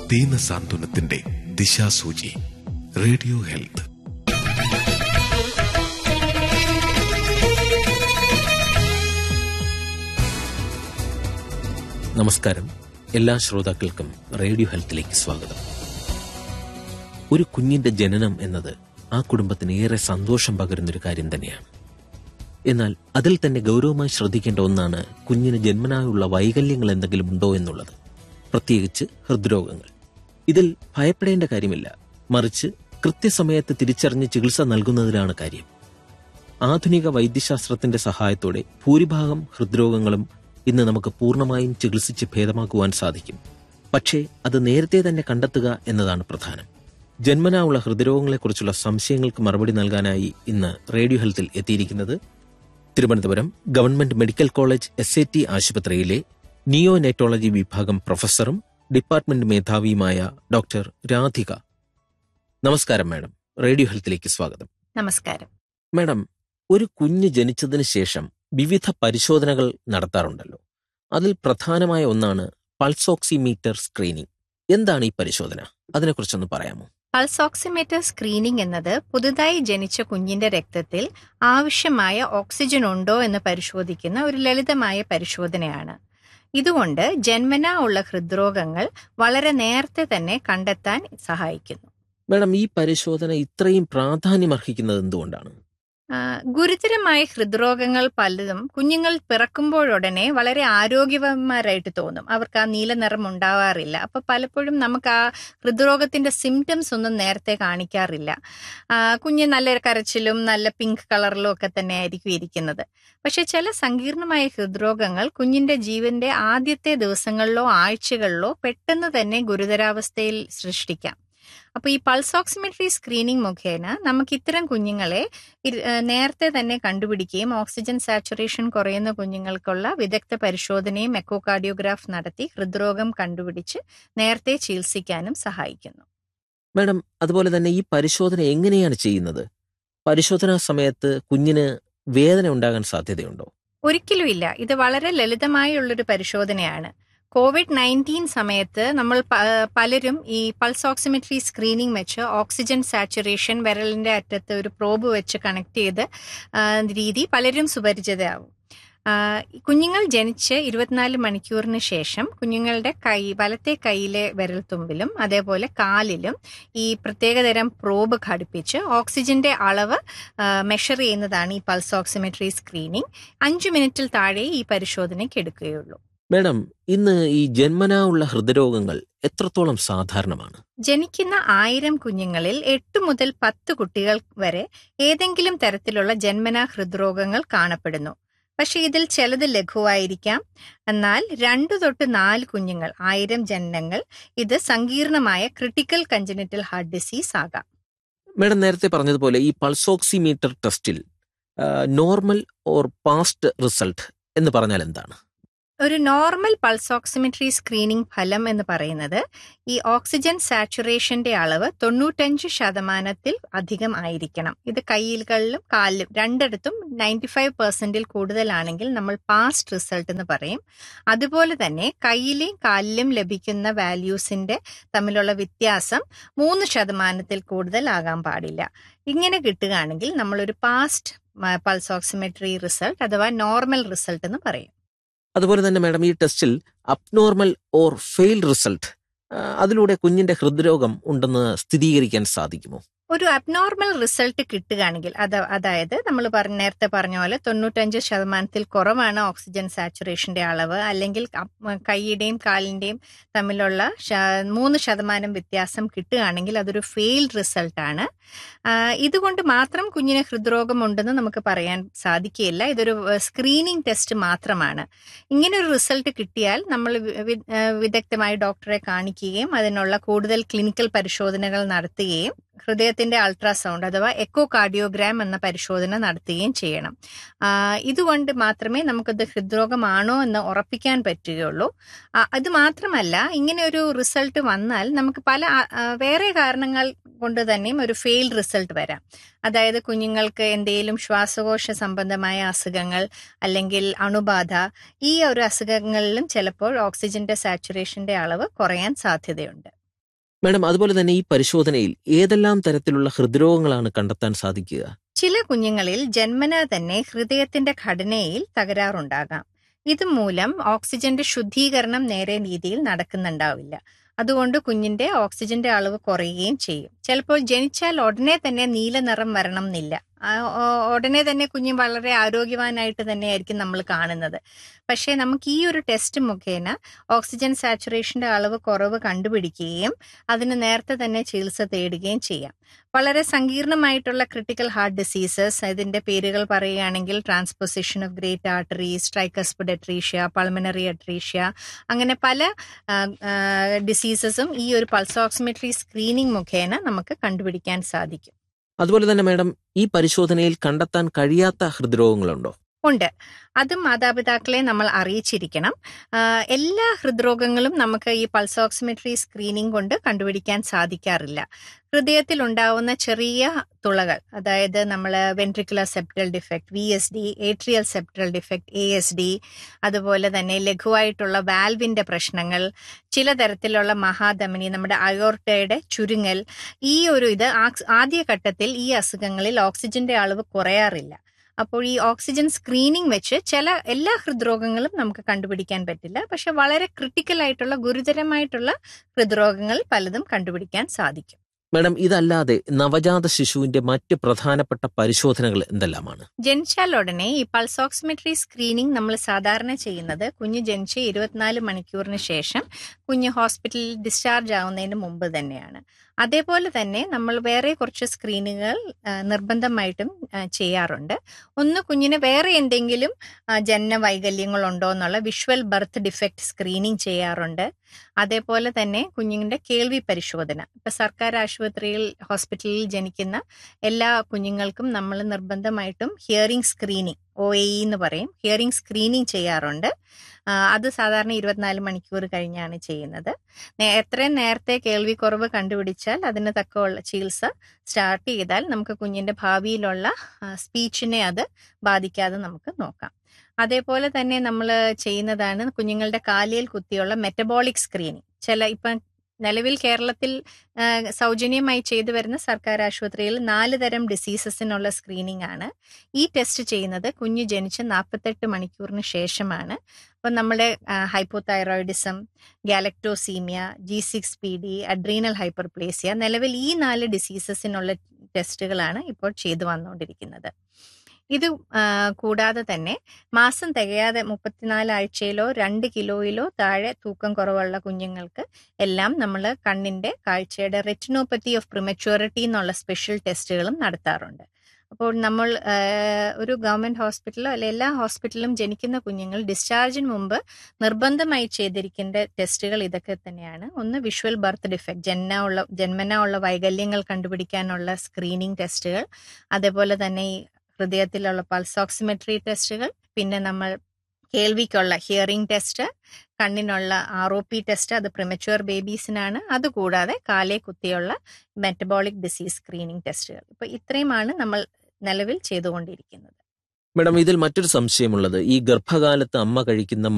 ദീന സാന്ത്വനത്തിന്റെ ദിശാസൂചി radio health നമസ്കാരം എല്ലാ ശ്രോതാക്കൾക്കും റേഡിയോ ഹെൽത്തിലേക്ക് സ്വാഗതം ഒരു കുഞ്ഞിന്റെ ജനനം എന്നത് ആ കുടുംബത്തിന് ഏറെ സന്തോഷം പകരുന്നൊരു കാര്യം തന്നെയാണ് എന്നാൽ അതിൽ തന്നെ ഗൗരവമായി ശ്രദ്ധിക്കേണ്ട ഒന്നാണ് കുഞ്ഞിന് ജന്മനായുള്ള വൈകല്യങ്ങൾ എന്തെങ്കിലും ഉണ്ടോ എന്നുള്ളത് പ്രത്യേകിച്ച് ഹൃദ്രോഗങ്ങൾ ഇതിൽ ഭയപ്പെടേണ്ട കാര്യമില്ല മറിച്ച് കൃത്യസമയത്ത് തിരിച്ചറിഞ്ഞ് ചികിത്സ നൽകുന്നതിലാണ് കാര്യം ആധുനിക വൈദ്യശാസ്ത്രത്തിന്റെ സഹായത്തോടെ ഭൂരിഭാഗം ഹൃദ്രോഗങ്ങളും ഇന്ന് നമുക്ക് പൂർണ്ണമായും ചികിത്സിച്ച് ഭേദമാക്കുവാൻ സാധിക്കും പക്ഷേ അത് നേരത്തെ തന്നെ കണ്ടെത്തുക എന്നതാണ് പ്രധാനം ജന്മനാ ഉള്ള ഹൃദ്രോഗങ്ങളെക്കുറിച്ചുള്ള സംശയങ്ങൾക്ക് മറുപടി നൽകാനായി ഇന്ന് റേഡിയോ ഹെൽത്തിൽ എത്തിയിരിക്കുന്നത് Thiruvananthapuram government medical college S A T ആശുപത്രിയിലെ നിയോനെറ്റോളജി വിഭാഗം പ്രൊഫസറും ഡിപ്പാർട്ട്മെന്റ് മേധാവിയുമായ ഡോക്ടർ രാധിക നമസ്കാരം മാഡം റേഡിയോ ഹെൽത്തിലേക്ക് സ്വാഗതം നമസ്കാരം മാഡം ഒരു കുഞ്ഞ് ജനിച്ചതിന് ശേഷം വിവിധ പരിശോധനകൾ നടത്താറുണ്ടല്ലോ അതിൽ പ്രധാനമായ ഒന്നാണ് പൾസോക്സിമീറ്റർ സ്ക്രീനിംഗ് എന്താണ് ഈ പരിശോധന അതിനെക്കുറിച്ചൊന്ന് പറയാമോ പൾസ് ഓക്സിമീറ്റർ സ്ക്രീനിംഗ് എന്നത് പുതുതായി ജനിച്ച കുഞ്ഞിന്റെ രക്തത്തിൽ ആവശ്യമായ ഓക്സിജൻ ഉണ്ടോ എന്ന് പരിശോധിക്കുന്ന ഒരു ലളിതമായ പരിശോധനയാണ് ഇതുകൊണ്ട് ജന്മനാ ഉള്ള ഹൃദ്രോഗങ്ങൾ വളരെ നേരത്തെ തന്നെ കണ്ടെത്താൻ സഹായിക്കുന്നു മാഡം ഈ പരിശോധന ഇത്രയും പ്രാധാന്യമർഹിക്കുന്നത് എന്തുകൊണ്ടാണ് ആ, ഗുരുതരമായ ഹൃദ്രോഗങ്ങൾ പലതും കുഞ്ഞുങ്ങൾ പിറക്കുമ്പോഴുടനെ വളരെ ആരോഗ്യവാന്മാരായിട്ട് തോന്നും അവർക്ക് ആ നീല നിറം ഉണ്ടാവാറില്ല അപ്പൊ പലപ്പോഴും നമുക്ക് ആ ഹൃദ്രോഗത്തിന്റെ സിംറ്റംസ് ഒന്നും നേരത്തെ കാണിക്കാറില്ല ആ, കുഞ്ഞ് നല്ല കരച്ചിലും നല്ല പിങ്ക് കളറിലും ഒക്കെ തന്നെ ആയിരിക്കും ഇരിക്കുന്നത് പക്ഷെ ചില സങ്കീർണമായ ഹൃദ്രോഗങ്ങൾ കുഞ്ഞിന്റെ ജീവന്റെ ആദ്യത്തെ ദിവസങ്ങളിലോ ആഴ്ചകളിലോ പെട്ടെന്ന് തന്നെ ഗുരുതരാവസ്ഥയിൽ സൃഷ്ടിക്കാം അപ്പൊ ഈ പൾസ് ഓക്സിമെട്രി സ്ക്രീനിംഗ് മുഖേന നമുക്ക് ഇത്തരം കുഞ്ഞുങ്ങളെ ഇര- ഏഹ് നേരത്തെ തന്നെ കണ്ടുപിടിക്കുകയും ഓക്സിജൻ സാച്ചുറേഷൻ കുറയുന്ന കുഞ്ഞുങ്ങൾക്കുള്ള വിദഗ്ധ പരിശോധനയും എക്കോകാർഡിയോഗ്രാഫ് നടത്തി ഹൃദ്രോഗം കണ്ടുപിടിച്ച് നേരത്തെ ചികിത്സിക്കാനും സഹായിക്കുന്നു മാഡം അതുപോലെ തന്നെ ഈ പരിശോധന എങ്ങനെയാണ് ചെയ്യുന്നത് പരിശോധനാ സമയത്ത് കുഞ്ഞിന് വേദന ഉണ്ടാകാൻ സാധ്യതയുണ്ടോ ഒരിക്കലുമില്ല ഇത് വളരെ ലളിതമായുള്ളൊരു പരിശോധനയാണ് കോവിഡ് നയൻറ്റീൻ സമയത്ത് നമ്മൾ പ- പലരും ഈ പൾസ് ഓക്സിമെട്രി സ്ക്രീനിംഗ് വെച്ച് ഓക്സിജൻ സാച്ചുറേഷൻ വിരലിന്റെ അറ്റത്ത് ഒരു പ്രോബ് വെച്ച് കണക്ട് ചെയ്ത് ആ, രീതി പലരും സുപരിചിതയാവും ആ, കുഞ്ഞുങ്ങൾ ജനിച്ച് ഇരുപത്തിനാല് മണിക്കൂറിന് ശേഷം കുഞ്ഞുങ്ങളുടെ കൈ വലത്തെ കൈയിലെ വിരൽത്തുമ്പിലും അതേപോലെ കാലിലും ഈ പ്രത്യേകതരം പ്രോബ് ഘടിപ്പിച്ച് ഓക്സിജന്റെ അളവ് മെഷർ ചെയ്യുന്നതാണ് ഈ പൾസ് ഓക്സിമെട്രി സ്ക്രീനിംഗ് അഞ്ചു മിനിറ്റിൽ താഴെ ഈ പരിശോധനയ്ക്ക് എടുക്കുകയുള്ളൂ മാഡം ഇന്ന് ഈ ജന്മനാ ഉള്ള ഹൃദയരോഗങ്ങൾ എത്രത്തോളം സാധാരണമാണ് ജനിക്കുന്ന ആയിരം കുഞ്ഞുങ്ങളിൽ എട്ട് മുതൽ പത്ത് കുട്ടികൾ വരെ ഏതെങ്കിലും തരത്തിലുള്ള ജന്മനാ ഹൃദ്രോഗങ്ങൾ കാണപ്പെടുന്നു പക്ഷെ ഇതിൽ ചിലത് ലഘുവായിരിക്കാം എന്നാൽ രണ്ടു തൊട്ട് നാല് കുഞ്ഞുങ്ങൾ ആയിരം ജനനങ്ങൾ ഇത് സങ്കീർണമായ ക്രിട്ടിക്കൽ കഞ്ചനിറ്റൽ ഹാർട്ട് ഡിസീസ് ആകാം മാഡം നേരത്തെ പറഞ്ഞതുപോലെ ഈ പൾസോക്സിമീറ്റർ ടെസ്റ്റിൽ നോർമൽ ഓർ പാസ്റ്റ് റിസൾട്ട് എന്ന് പറഞ്ഞാൽ എന്താണ് ഒരു നോർമൽ പൾസ് ഓക്സിമെട്രി സ്ക്രീനിംഗ് ഫലം എന്ന് പറയുന്നത് ഈ ഓക്സിജൻ സാച്ചുറേഷന്റെ അളവ് തൊണ്ണൂറ്റഞ്ച് ശതമാനത്തിൽ അധികം ആയിരിക്കണം ഇത് കൈകളിലും കാലിലും രണ്ടിടത്തും നയൻറ്റി ഫൈവ് പെർസെന്റിൽ കൂടുതലാണെങ്കിൽ നമ്മൾ പാസ്റ്റ് റിസൾട്ട് എന്ന് പറയും അതുപോലെ തന്നെ കൈയിലെയും കാലിലും ലഭിക്കുന്ന വാല്യൂസിന്റെ തമ്മിലുള്ള വ്യത്യാസം മൂന്ന് ശതമാനത്തിൽ കൂടുതൽ ആകാൻ പാടില്ല ഇങ്ങനെ കിട്ടുകയാണെങ്കിൽ നമ്മളൊരു പാസ്റ്റ് പൾസ് ഓക്സിമെട്രി റിസൾട്ട് അഥവാ നോർമൽ റിസൾട്ട് എന്ന് പറയും അതുപോലെ തന്നെ മാഡം ഈ ടെസ്റ്റിൽ അബ്നോർമൽ ഓർ ഫെയിൽ റിസൾട്ട് അതിലൂടെ കുഞ്ഞിന്റെ ഹൃദ്രോഗം ഉണ്ടെന്ന് സ്ഥിരീകരിക്കാൻ സാധിക്കുമോ ഒരു അബ്നോർമൽ റിസൾട്ട് കിട്ടുകയാണെങ്കിൽ അത് അതായത് നമ്മൾ പറഞ്ഞ നേരത്തെ പറഞ്ഞ പോലെ തൊണ്ണൂറ്റഞ്ച് ശതമാനത്തിൽ കുറവാണ് ഓക്സിജൻ സാച്ചുറേഷന്റെ അളവ് അല്ലെങ്കിൽ അപ്- കൈയുടെയും കാലിന്റെയും തമ്മിലുള്ള ശ- മൂന്ന് ശതമാനം വ്യത്യാസം കിട്ടുകയാണെങ്കിൽ അതൊരു ഫെയിൽഡ് റിസൾട്ടാണ് ഇതുകൊണ്ട് മാത്രം കുഞ്ഞിന് ഹൃദ്രോഗം ഉണ്ടെന്ന് നമുക്ക് പറയാൻ സാധിക്കുകയില്ല ഇതൊരു സ്ക്രീനിങ് ടെസ്റ്റ് മാത്രമാണ് ഇങ്ങനെ ഒരു റിസൾട്ട് കിട്ടിയാൽ നമ്മൾ വി- വി- ഏഹ് വിദഗ്ധമായി ഡോക്ടറെ കാണിക്കുകയും അതിനുള്ള കൂടുതൽ ക്ലിനിക്കൽ പരിശോധനകൾ നടത്തുകയും ഹൃദയത്തിന്റെ അൾട്രാസൗണ്ട് അഥവാ എക്കോ കാർഡിയോഗ്രാം എന്ന പരിശോധന നടത്തുകയും ചെയ്യണം ആ, ഇതുകൊണ്ട് മാത്രമേ നമുക്കത് ഹൃദ്രോഗമാണോ എന്ന് ഉറപ്പിക്കാൻ പറ്റുകയുള്ളൂ ആ, അത് മാത്രമല്ല ഇങ്ങനെ ഒരു റിസൾട്ട് വന്നാൽ നമുക്ക് പല ആ, ആ, വേറെ കാരണങ്ങൾ കൊണ്ട് തന്നെയും ഒരു ഫെയിൽഡ് റിസൾട്ട് വരാം അതായത് കുഞ്ഞുങ്ങൾക്ക് എന്തെങ്കിലും ശ്വാസകോശ സംബന്ധമായ അസുഖങ്ങൾ അല്ലെങ്കിൽ അണുബാധ ഈ ഒരു അസുഖങ്ങളിലും ചിലപ്പോൾ ഓക്സിജന്റെ സാച്ചുറേഷന്റെ അളവ് കുറയാൻ സാധ്യതയുണ്ട് മാഡം അതുപോലെ തന്നെ ഈ പരിശോധനയിൽ ഏതെല്ലാം തരത്തിലുള്ള ഹൃദ്രോഗങ്ങളാണ് കണ്ടെത്താൻ സാധിക്കുക ചില കുഞ്ഞുങ്ങളിൽ ജന്മന തന്നെ ഹൃദയത്തിന്റെ ഘടനയിൽ തകരാറുണ്ടാകാം ഇതുമൂലം ഓക്സിജന്റെ ശുദ്ധീകരണം നേരെ രീതിയിൽ നടക്കുന്നുണ്ടാവില്ല അതുകൊണ്ട് കുഞ്ഞിന്റെ ഓക്സിജന്റെ അളവ് കുറയുകയും ചെയ്യും ചിലപ്പോൾ ജനിച്ചാൽ ഉടനെ തന്നെ നീല നിറം വരണം എന്നില്ല ആ, ഓ- ഉടനെ തന്നെ കുഞ്ഞ് വളരെ ആരോഗ്യവാനായിട്ട് തന്നെയായിരിക്കും നമ്മൾ കാണുന്നത് പക്ഷേ നമുക്ക് ഈ ഒരു ടെസ്റ്റ് മുഖേന ഓക്സിജൻ സാച്ചുറേഷന്റെ അളവ് കുറവ് കണ്ടുപിടിക്കുകയും അതിന് നേരത്തെ തന്നെ ചികിത്സ തേടുകയും ചെയ്യാം വളരെ സങ്കീർണമായിട്ടുള്ള ക്രിട്ടിക്കൽ ഹാർട്ട് ഡിസീസസ് ഇതിന്റെ പേരുകൾ പറയുകയാണെങ്കിൽ transposition of great arteries tricuspid atresia pulmonary atresia അങ്ങനെ പല ഡിസീസസും ഈ ഒരു പൾസ് ഓക്സിമെട്രി സ്ക്രീനിംഗ് മുഖേന നമുക്ക് കണ്ടുപിടിക്കാൻ സാധിക്കും അതുപോലെ തന്നെ മാഡം ഈ പരിശോധനയിൽ കണ്ടെത്താൻ കഴിയാത്ത ഹൃദ്രോഗങ്ങളുണ്ടോ ഉണ്ട് അതും മാതാപിതാക്കളെ നമ്മൾ അറിയിച്ചിരിക്കണം ആ, എല്ലാ ഹൃദ്രോഗങ്ങളും നമുക്ക് ഈ പൾസ് ഓക്സിമെട്രി സ്ക്രീനിംഗ് കൊണ്ട് കണ്ടുപിടിക്കാൻ സാധിക്കാറില്ല ഹൃദയത്തിൽ ഉണ്ടാവുന്ന ചെറിയ തുളകൾ അതായത് നമ്മൾ ventricular septal defect V S D atrial septal defect A S D അതുപോലെ തന്നെ ലഘുവായിട്ടുള്ള വാൽവിന്റെ പ്രശ്നങ്ങൾ ചില തരത്തിലുള്ള മഹാധമനി നമ്മുടെ അയോർട്ടയുടെ ചുരുങ്ങൽ ഈ ഒരു ഇത് ആക്സ്- ആദ്യഘട്ടത്തിൽ ഈ അസുഖങ്ങളിൽ ഓക്സിജന്റെ അളവ് കുറയാറില്ല അപ്പോൾ ഈ ഓക്സിജൻ സ്ക്രീനിംഗ് വെച്ച് ചില എല്ലാ ഹൃദ്രോഗങ്ങളും നമുക്ക് കണ്ടുപിടിക്കാൻ പറ്റില്ല പക്ഷെ വളരെ ക്രിട്ടിക്കൽ ആയിട്ടുള്ള ഗുരുതരമായിട്ടുള്ള ഹൃദ്രോഗങ്ങൾ പലതും കണ്ടുപിടിക്കാൻ സാധിക്കും മാഡം ഇതല്ലാതെ നവജാത ശിശുവിന്റെ മറ്റ് പ്രധാനപ്പെട്ട പരിശോധനകൾ എന്തെല്ലാമാണ് ജനിച്ചാൽ ഉടനെ ഈ പൾസ് ഓക്സിമെട്രി സ്ക്രീനിംഗ് നമ്മൾ സാധാരണ ചെയ്യുന്നത് കുഞ്ഞ് ജനിച്ച് ഇരുപത്തിനാല് മണിക്കൂറിന് ശേഷം കുഞ്ഞ് ഹോസ്പിറ്റലിൽ ഡിസ്ചാർജ് ആവുന്നതിന് മുമ്പ് തന്നെയാണ് അതേപോലെ തന്നെ നമ്മൾ വേറെ കുറച്ച് സ്ക്രീനുകൾ ആ, നിർബന്ധമായിട്ടും ആ, ചെയ്യാറുണ്ട് ഒന്ന് കുഞ്ഞിന് വേറെ എന്തെങ്കിലും ആ, ജനന വൈകല്യങ്ങളുണ്ടോ എന്നുള്ള വിഷ്വൽ ബർത്ത് ഡിഫക്റ്റ് സ്ക്രീനിങ് ചെയ്യാറുണ്ട് അതേപോലെ തന്നെ കുഞ്ഞിന്റെ കേൾവി പരിശോധന ഇപ്പൊ സർക്കാർ ആശുപത്രിയിൽ ഹോസ്പിറ്റലിൽ ജനിക്കുന്ന എല്ലാ കുഞ്ഞുങ്ങൾക്കും നമ്മൾ നിർബന്ധമായിട്ടും ഹിയറിംഗ് സ്ക്രീനിങ് ഒ എ എന്ന് പറയും ഹിയറിംഗ് സ്ക്രീനിങ് ചെയ്യാറുണ്ട് ആ, അത് സാധാരണ ഇരുപത്തിനാല് മണിക്കൂർ കഴിഞ്ഞാണ് ചെയ്യുന്നത് നേ- എത്രയും നേരത്തെ കേൾവി കുറവ് കണ്ടുപിടിച്ചാൽ അതിന് തക്കമുള്ള ചികിത്സ സ്റ്റാർട്ട് ചെയ്താൽ നമുക്ക് കുഞ്ഞിന്റെ ഭാവിയിലുള്ള സ്പീച്ചിനെ അത് ബാധിക്കാതെ നമുക്ക് നോക്കാം അതേപോലെ തന്നെ നമ്മൾ ചെയ്യുന്നതാണ് കുഞ്ഞുങ്ങളുടെ കാലിൽ കുത്തിയുള്ള മെറ്റബോളിക് സ്ക്രീനിങ് ചില ഇപ്പം നിലവിൽ കേരളത്തിൽ ആ, സൗജന്യമായി ചെയ്തു വരുന്ന സർക്കാർ ആശുപത്രിയിൽ നാല് തരം ഡിസീസസിനുള്ള സ്ക്രീനിംഗ് ആണ് ഈ ടെസ്റ്റ് ചെയ്യുന്നത് കുഞ്ഞ് ജനിച്ച് നാൽപ്പത്തെട്ട് മണിക്കൂറിന് ശേഷമാണ് അപ്പം നമ്മുടെ hypothyroidism galactosemia G six P D adrenal hyperplasia നിലവിൽ ഈ നാല് ഡിസീസസിനുള്ള ടെസ്റ്റുകളാണ് ഇപ്പോൾ ചെയ്തു വന്നുകൊണ്ടിരിക്കുന്നത് ഇത് ആ, കൂടാതെ തന്നെ മാസം തികയാതെ മുപ്പത്തിനാല് ആഴ്ചയിലോ രണ്ട് കിലോയിലോ താഴെ തൂക്കം കുറവുള്ള കുഞ്ഞുങ്ങൾക്ക് എല്ലാം നമ്മൾ കണ്ണിന്റെ കാഴ്ചയുടെ റെറ്റിനോപ്പത്തി ഓഫ് പ്രിമച്യൂരിറ്റി എന്നുള്ള സ്പെഷ്യൽ ടെസ്റ്റുകളും നടത്താറുണ്ട് അപ്പോൾ നമ്മൾ ആ, ഒരു ഗവൺമെന്റ് ഹോസ്പിറ്റലോ അല്ലെ എല്ലാ ഹോസ്പിറ്റലിലും ജനിക്കുന്ന കുഞ്ഞുങ്ങൾ ഡിസ്ചാർജിന് മുമ്പ് നിർബന്ധമായി ചെയ്തിരിക്കേണ്ട ടെസ്റ്റുകൾ ഇതൊക്കെ തന്നെയാണ് ഒന്ന് വിഷ്വൽ ബർത്ത് ഡിഫക്റ്റ് ജന്മ ഉള്ള ജന്മന ഉള്ള വൈകല്യങ്ങൾ കണ്ടുപിടിക്കാനുള്ള സ്ക്രീനിങ് ടെസ്റ്റുകൾ അതേപോലെ തന്നെ ഈ ഹൃദയത്തിലുള്ള പൾസ് ഓക്സിമെട്രി ടെസ്റ്റുകൾ പിന്നെ നമ്മൾ കേൾവിക്കുള്ള ഹിയറിംഗ് ടെസ്റ്റ് കണ്ണിനുള്ള ആർ ഒ പി ടെസ്റ്റ് അത് പ്രിമച്വർ ബേബീസിനാണ് അതുകൂടാതെ കാലേ കുത്തിയുള്ള മെറ്റബോളിക് ഡിസീസ് സ്ക്രീനിങ് ടെസ്റ്റുകൾ ഇപ്പൊ ഇത്രയുമാണ് നമ്മൾ നിലവിൽ ചെയ്തുകൊണ്ടിരിക്കുന്നത് മാഡം ഇതിൽ മറ്റൊരു സംശയമുള്ളത് ഈ ഗർഭകാലത്ത് അമ്മ കഴിക്കുന്ന